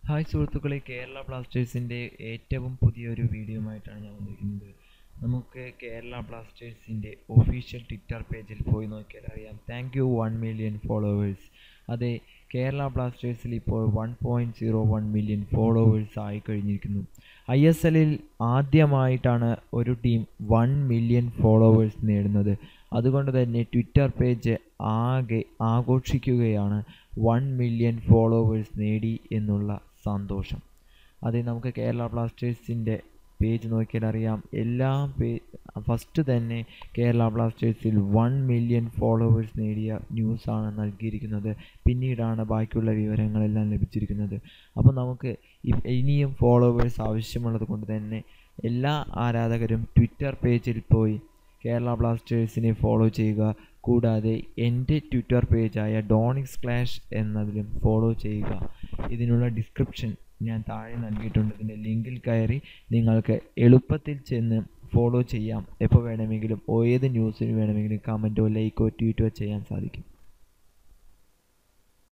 hi സുഹൃത്തുക്കളെ കേരള ബ്ലാസ്റ്റേഴ്സിൻ്റെ ഏറ്റവും പുതിയൊരു വീഡിയോയുമായിട്ടാണ് ഞാൻ വന്നിരിക്കുന്നത് നമുക്ക് കേരള ബ്ലാസ്റ്റേഴ്സിൻ്റെ ഒഫീഷ്യൽ ട്വിറ്റർ പേജിൽ പോയി നോക്കിയാൽ അറിയാം thank you one million followers അതെ കേരള ബ്ലാസ്റ്റേഴ്സിൽ ഇപ്പോൾ one point zero one million followers ആയി കഴിഞ്ഞിരിക്കുന്നു ഐ എസ് എല്ലിൽ ആദ്യമായിട്ടാണ് ഒരു ടീം വൺ മില്യൺ ഫോളോവേഴ്സ് നേടുന്നത് അതുകൊണ്ട് തന്നെ ട്വിറ്റർ പേജ് ആകെ ആഘോഷിക്കുകയാണ് വൺ മില്യൺ ഫോളോവേഴ്സ് നേടി എന്നുള്ള സന്തോഷം അതെ നമുക്ക് കേരള ബ്ലാസ്റ്റേഴ്സിൻ്റെ പേജ് നോക്കിയാൽ അറിയാം എല്ലാ പേ ഫസ്റ്റ് തന്നെ കേരള ബ്ലാസ്റ്റേഴ്സിൽ വൺ മില്യൺ ഫോളോവേഴ്സ് നേടിയ ന്യൂസാണ് നൽകിയിരിക്കുന്നത് പിന്നീടാണ് ബാക്കിയുള്ള വിവരങ്ങളെല്ലാം ലഭിച്ചിരിക്കുന്നത് അപ്പോൾ നമുക്ക് ഇനിയും ഫോളോവേഴ്സ് ആവശ്യമുള്ളത് കൊണ്ട് തന്നെ എല്ലാ ആരാധകരും ട്വിറ്റർ പേജിൽ പോയി കേരള ബ്ലാസ്റ്റേഴ്സിനെ ഫോളോ ചെയ്യുക കൂടാതെ എൻ്റെ ട്വിറ്റർ പേജായ ഡോണിക്സ് ക്ലാഷ് എന്നതിലും ഫോളോ ചെയ്യുക ഇതിനുള്ള ഡിസ്ക്രിപ്ഷൻ ഞാൻ താഴെ നൽകിയിട്ടുണ്ട് ഇതിൻ്റെ ലിങ്കിൽ കയറി നിങ്ങൾക്ക് എളുപ്പത്തിൽ ചെന്ന് ഫോളോ ചെയ്യാം എപ്പോൾ വേണമെങ്കിലും ഏത് ന്യൂസിന് വേണമെങ്കിലും കമൻറ്റോ ലൈക്കോ ട്വീറ്റോ ചെയ്യാൻ സാധിക്കും